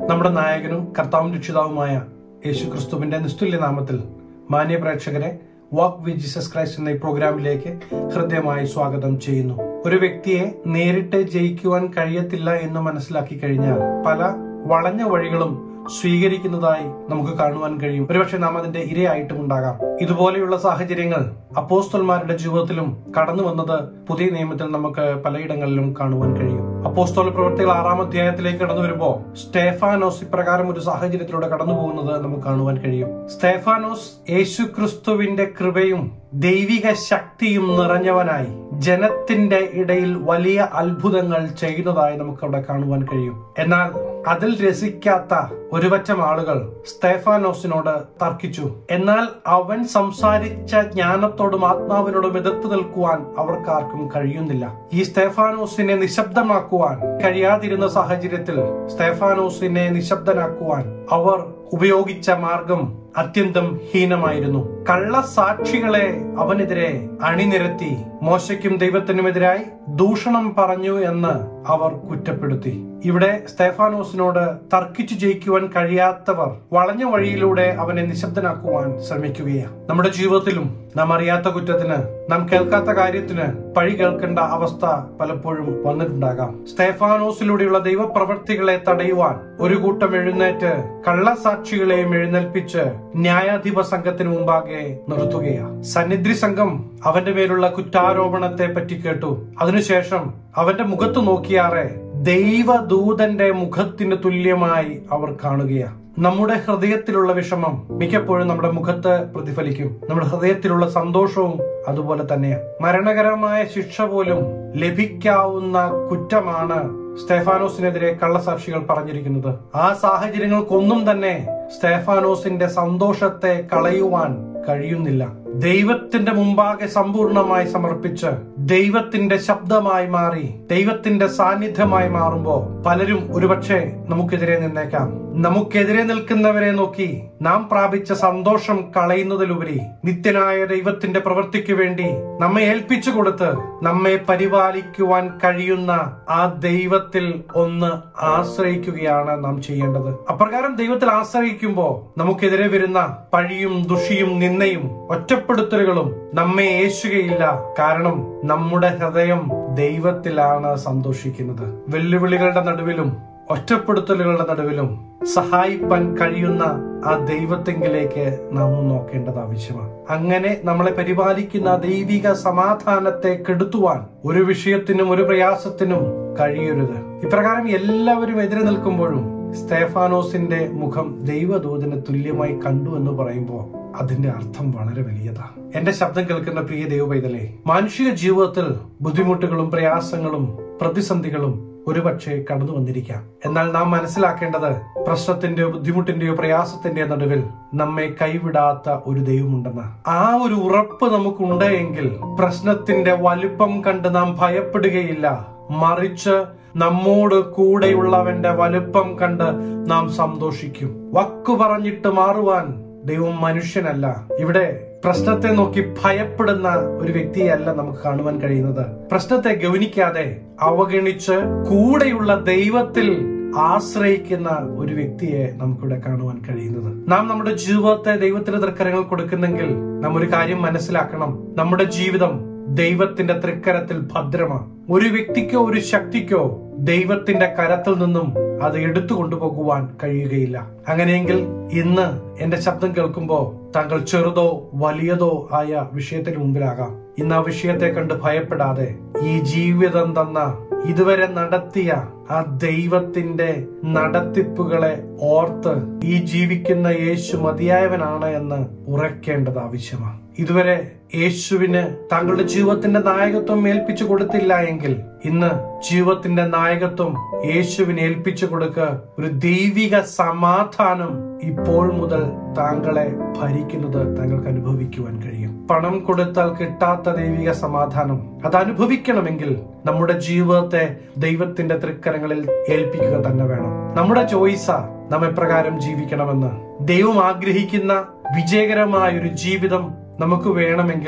നമ്മുടെ നായകനും കർത്താവും രക്ഷിതാവുമായ യേശു ക്രിസ്തുവിന്റെ നിസ്തുല്യ നാമത്തിൽ മാന്യ പ്രേക്ഷകരെ വാക്ക് വി ജീസസ് ക്രൈസ്റ്റ് എന്ന ഈ പ്രോഗ്രാമിലേക്ക് ഹൃദ്യമായി സ്വാഗതം ചെയ്യുന്നു ഒരു വ്യക്തിയെ നേരിട്ട് ജയിക്കുവാൻ കഴിയത്തില്ല എന്ന് മനസ്സിലാക്കി കഴിഞ്ഞാൽ പല വളഞ്ഞ വഴികളും സ്വീകരിക്കുന്നതായി നമുക്ക് കാണുവാൻ കഴിയും ഒരുപക്ഷെ നാം അതിന്റെ ഇരയായിട്ടും ഉണ്ടാകാം ഇതുപോലെയുള്ള സാഹചര്യങ്ങൾ അപ്പോസ്തോന്മാരുടെ ജീവിതത്തിലും കടന്നു വന്നത് പുതിയ നിയമത്തിൽ നമുക്ക് പലയിടങ്ങളിലും കാണുവാൻ കഴിയും അപ്പോസ്തോല പ്രവൃത്തികൾ ആറാം അധ്യായത്തിലേക്ക് കടന്നു വരുമ്പോൾ സ്റ്റേഫാനോസ് ഇപ്രകാരം ഒരു സാഹചര്യത്തിലൂടെ കടന്നു പോകുന്നത് നമുക്ക് കാണുവാൻ കഴിയും സ്റ്റേഫാനോസ് യേശു ക്രിസ്തുവിന്റെ കൃപയും ദൈവിക ശക്തിയും നിറഞ്ഞവനായി ജനത്തിന്റെ ഇടയിൽ വലിയ അത്ഭുതങ്ങൾ ചെയ്യുന്നതായി നമുക്ക് അവിടെ കാണുവാൻ കഴിയും എന്നാൽ അതിൽ രസിക്കാത്ത ഒരുപറ്റം ആളുകൾ സ്തേഫാനോസിനോട് തർക്കിച്ചു എന്നാൽ അവൻ സംസാരിച്ച ജ്ഞാനത്തോടും ആത്മാവിനോടും എതിർത്ത് നിൽക്കുവാൻ അവർക്കാർക്കും കഴിയുന്നില്ല ഈ സ്തേഫാനോസിനെ നിശബ്ദമാക്കുവാൻ കഴിയാതിരുന്ന സാഹചര്യത്തിൽ സ്തേഫാനോസിനെ നിശബ്ദനാക്കുവാൻ അവർ ഉപയോഗിച്ച മാർഗം അത്യന്തം ഹീനമായിരുന്നു കള്ളസാക്ഷികളെ അവനെതിരെ അണിനിരത്തി മോശയ്ക്കും ദൈവത്തിനുമെതിരായി ദൂഷണം പറഞ്ഞു എന്ന് അവർ കുറ്റപ്പെടുത്തി ഇവിടെ സ്തേഫാനോസിനോട് തർക്കിച്ചു ജയിക്കുവാൻ കഴിയാത്തവർ വളഞ്ഞ വഴിയിലൂടെ അവനെ നിശബ്ദനാക്കുവാൻ ശ്രമിക്കുകയാണ് നമ്മുടെ ജീവിതത്തിലും നാം അറിയാത്ത കുറ്റത്തിന് നാം കേൾക്കാത്ത കാര്യത്തിന് പഴി കേൾക്കേണ്ട അവസ്ഥ പലപ്പോഴും വന്നിട്ടുണ്ടാകാം സ്തേഫാനോസിലൂടെയുള്ള ദൈവപ്രവർത്തികളെ തടയുവാൻ ഒരു കൂട്ടം എഴുന്നേറ്റ് കള്ളസാക്ഷികളെയും എഴുന്നേൽപ്പിച്ച് ന്യായാധിപ സംഘത്തിന് മുമ്പാകെ നിർത്തുകയാണ് സന്നിധി സംഘം അവന്റെ മേലുള്ള കുറ്റാരോപണത്തെ പറ്റി കേട്ടു അതിനുശേഷം അവന്റെ മുഖത്ത് നോക്കിയാറെ ദൈവദൂതന്റെ മുഖത്തിന് തുല്യമായി അവർ കാണുകയാണ് നമ്മുടെ ഹൃദയത്തിലുള്ള വിഷമം മിക്കപ്പോഴും നമ്മുടെ മുഖത്ത് പ്രതിഫലിക്കും നമ്മുടെ ഹൃദയത്തിലുള്ള സന്തോഷവും അതുപോലെ തന്നെയാണ് മരണകരമായ ശിക്ഷ പോലും ലഭിക്കാവുന്ന കുറ്റമാണ് സ്റ്റെഫാനോസിനെതിരെ കള്ളസാക്ഷികൾ പറഞ്ഞിരിക്കുന്നത് ആ സാഹചര്യങ്ങൾക്കൊന്നും തന്നെ സ്റ്റെഫാനോസിന്റെ സന്തോഷത്തെ കളയുവാൻ കഴിയുന്നില്ല ദൈവത്തിന്റെ മുമ്പാകെ സമ്പൂർണമായി സമർപ്പിച്ച് ദൈവത്തിന്റെ ശബ്ദമായി മാറി ദൈവത്തിന്റെ സാന്നിധ്യമായി മാറുമ്പോ പലരും ഒരുപക്ഷെ നമുക്കെതിരെ നിന്നേക്കാം നമുക്കെതിരെ നിൽക്കുന്നവരെ നോക്കി നാം പ്രാപിച്ച സന്തോഷം കളയുന്നതിലുപരി നിത്യനായ ദൈവത്തിന്റെ പ്രവൃത്തിക്ക് വേണ്ടി നമ്മെ ഏൽപ്പിച്ചു കൊടുത്ത് നമ്മെ പരിപാലിക്കുവാൻ കഴിയുന്ന ആ ദൈവത്തിൽ ഒന്ന് ആശ്രയിക്കുകയാണ് നാം ചെയ്യേണ്ടത് അപ്രകാരം ദൈവത്തിൽ ആശ്രയിക്കുമ്പോൾ നമുക്കെതിരെ വരുന്ന പഴിയും ദുഷിയും നിന്നയും ഒറ്റപ്പെടുത്തലുകളും നമ്മെ ഏശുകയില്ല കാരണം നമ്മുടെ ഹൃദയം ദൈവത്തിലാണ് സന്തോഷിക്കുന്നത് വെല്ലുവിളികളുടെ നടുവിലും ഒറ്റപ്പെടുത്തലുകളുടെ നടുവിലും സഹായിപ്പാൻ കഴിയുന്ന ആ ദൈവത്തെങ്കിലേക്ക് നാം നോക്കേണ്ടത് ആവശ്യമാണ് അങ്ങനെ നമ്മളെ പരിപാലിക്കുന്ന ദൈവിക സമാധാനത്തെ കെടുത്തുവാൻ ഒരു വിഷയത്തിനും ഒരു പ്രയാസത്തിനും കഴിയരുത് ഇപ്രകാരം എല്ലാവരും എതിരെ നിൽക്കുമ്പോഴും സ്തേഫാനോസിന്റെ മുഖം ദൈവദൂതന് തുല്യമായി കണ്ടു എന്ന് പറയുമ്പോൾ അതിന്റെ അർത്ഥം വളരെ വലിയതാണ് എന്റെ ശബ്ദം കേൾക്കുന്ന പ്രിയ ദൈവപൈതലേ മാനുഷിക ജീവിതത്തിൽ ബുദ്ധിമുട്ടുകളും പ്രയാസങ്ങളും പ്രതിസന്ധികളും ഒരുപക്ഷെ കടന്നു വന്നിരിക്കാം എന്നാൽ നാം മനസ്സിലാക്കേണ്ടത് പ്രശ്നത്തിന്റെയോ ബുദ്ധിമുട്ടിന്റെയോ പ്രയാസത്തിന്റെയോ നടുവിൽ നമ്മെ കൈവിടാത്ത ഒരു ദൈവമുണ്ടെന്ന് ആ ഒരു ഉറപ്പ് നമുക്കുണ്ട് എങ്കിൽ പ്രശ്നത്തിന്റെ വലുപ്പം കണ്ട് നാം ഭയപ്പെടുകയില്ല മറിച്ച് നമ്മോട് കൂടെയുള്ളവന്റെ വലുപ്പം കണ്ട് നാം സന്തോഷിക്കും വക്കു പറഞ്ഞിട്ട് മാറുവാൻ ദൈവം മനുഷ്യനല്ല ഇവിടെ പ്രശ്നത്തെ നോക്കി ഭയപ്പെടുന്ന ഒരു വ്യക്തിയല്ല നമുക്ക് കാണുവാൻ കഴിയുന്നത് പ്രശ്നത്തെ ഗൗനിക്കാതെ അവഗണിച്ച് കൂടെയുള്ള ദൈവത്തിൽ ആശ്രയിക്കുന്ന ഒരു വ്യക്തിയെ നമുക്കിവിടെ കാണുവാൻ കഴിയുന്നത് നാം നമ്മുടെ ജീവിതത്തെ ദൈവത്തിന്റെ തൃക്കരങ്ങൾ കൊടുക്കുന്നെങ്കിൽ നാം ഒരു കാര്യം മനസ്സിലാക്കണം നമ്മുടെ ജീവിതം ദൈവത്തിന്റെ തൃക്കരത്തിൽ ഭദ്രമാണ് ഒരു വ്യക്തിക്കോ ഒരു ശക്തിക്കോ ദൈവത്തിന്റെ കരത്തിൽ നിന്നും അത് എടുത്തു കൊണ്ടുപോകുവാൻ കഴിയുകയില്ല അങ്ങനെയെങ്കിൽ ഇന്ന് എന്റെ ശബ്ദം കേൾക്കുമ്പോ താങ്കൾ ചെറുതോ വലിയതോ ആയ വിഷയത്തിന് മുമ്പിലാകാം ഇന്ന് ആ വിഷയത്തെ കണ്ട് ഭയപ്പെടാതെ ഈ ജീവിതം തന്ന ഇതുവരെ നടത്തിയ ആ ദൈവത്തിന്റെ നടത്തിപ്പുകളെ ഓർത്ത് ഈ ജീവിക്കുന്ന യേശു മതിയായവനാണ് എന്ന് ഉറക്കേണ്ടത് ആവശ്യമാണ് ഇതുവരെ യേശുവിന് താങ്കളുടെ ജീവിതത്തിന്റെ നായകത്വം ഏൽപ്പിച്ചു കൊടുത്തില്ല എങ്കിൽ ഇന്ന് ജീവിതത്തിന്റെ നായകത്വം യേശുവിന് ഏൽപ്പിച്ചു കൊടുക്കുക ഒരു ദൈവിക സമാധാനം ഇപ്പോൾ മുതൽ താങ്കളെ ഭരിക്കുന്നത് താങ്കൾക്ക് അനുഭവിക്കുവാൻ കഴിയും പണം കൊടുത്താൽ കിട്ടാത്ത ദൈവിക സമാധാനം അത് അനുഭവിക്കണമെങ്കിൽ നമ്മുടെ ജീവിതത്തെ ദൈവത്തിന്റെ തൃക്കരങ്ങളിൽ ഏൽപ്പിക്കുക തന്നെ വേണം നമ്മുടെ ചോയ്സാ നാം എപ്രകാരം ജീവിക്കണമെന്ന് ദൈവം ആഗ്രഹിക്കുന്ന വിജയകരമായ ഒരു ജീവിതം നമുക്ക് വേണമെങ്കിൽ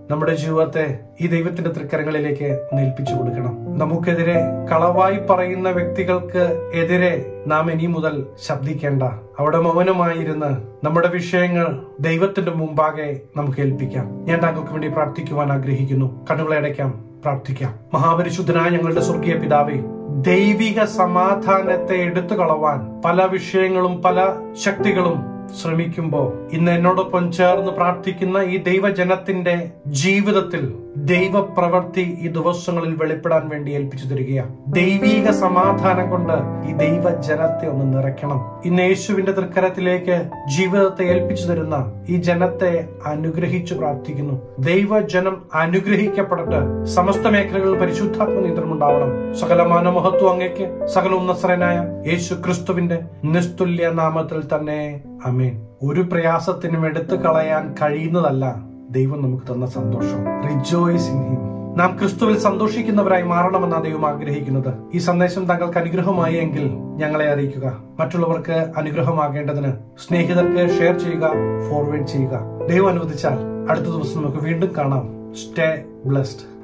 നമ്മുടെ ജീവിതത്തെ ഈ ദൈവത്തിന്റെ തൃക്കരങ്ങളിലേക്ക് നേൽപ്പിച്ചു കൊടുക്കണം നമുക്കെതിരെ കളവായി പറയുന്ന വ്യക്തികൾക്ക് എതിരെ നാം ഇനി മുതൽ ശബ്ദിക്കേണ്ട അവിടെ മൗനമായിരുന്ന് നമ്മുടെ വിഷയങ്ങൾ ദൈവത്തിന്റെ മുമ്പാകെ നമുക്ക് ഏൽപ്പിക്കാം ഞാൻ താങ്കൾക്ക് വേണ്ടി പ്രാർത്ഥിക്കുവാൻ ആഗ്രഹിക്കുന്നു കണ്ണുകളെ അടയ്ക്കാം പ്രാർത്ഥിക്കാം മഹാപരിശുദ്ധനായ ഞങ്ങളുടെ സ്വർഗീയ പിതാവേ ദൈവിക സമാധാനത്തെ എടുത്തു കളവാൻ പല വിഷയങ്ങളും പല ശക്തികളും ശ്രമിക്കുമ്പോൾ ഇന്ന് എന്നോടൊപ്പം ചേർന്ന് പ്രാർത്ഥിക്കുന്ന ഈ ദൈവജനത്തിന്റെ ജീവിതത്തിൽ ദൈവപ്രവൃത്തി ഈ ദിവസങ്ങളിൽ വെളിപ്പെടാൻ വേണ്ടി ഏൽപ്പിച്ചു തരികയാണ് ദൈവീക സമാധാനം കൊണ്ട് ഈ ദൈവജനത്തെ ഒന്ന് നിറയ്ക്കണം ഇന്ന് യേശുവിന്റെ തൃക്കരത്തിലേക്ക് ജീവിതത്തെ ഏൽപ്പിച്ചു തരുന്ന ഈ ജനത്തെ അനുഗ്രഹിച്ചു പ്രാർത്ഥിക്കുന്നു ദൈവജനം അനുഗ്രഹിക്കപ്പെടട്ടെ സമസ്ത മേഖലകളിൽ പരിശുദ്ധാത്മ നിയന്ത്രണം ഉണ്ടാവണം സകലമാന മഹത്വം അങ്ങയ്ക്ക് സകല ഉന്നസരനായ യേശു ക്രിസ്തുവിന്റെ നിസ്തുല്യ നാമത്തിൽ തന്നെ അമേൻ ഒരു പ്രയാസത്തിനും എടുത്തു കളയാൻ കഴിയുന്നതല്ല ദൈവം നമുക്ക് തന്ന സന്തോഷം റിജോയ്സ് ഇൻ ഹിം നാം ക്രിസ്തുവിൽ സന്തോഷിക്കുന്നവരായി മാറണമെന്നാണ് ദൈവം ആഗ്രഹിക്കുന്നത് ഈ സന്ദേശം താങ്കൾക്ക് അനുഗ്രഹമായി എങ്കിൽ ഞങ്ങളെ അറിയിക്കുക മറ്റുള്ളവർക്ക് അനുഗ്രഹമാകേണ്ടതിന് സ്നേഹിതർക്ക് ഷെയർ ചെയ്യുക ഫോർവേഡ് ചെയ്യുക ദൈവം അനുവദിച്ചാൽ അടുത്ത ദിവസം നമുക്ക് വീണ്ടും കാണാം സ്റ്റേ ബ്ലസ്ഡ്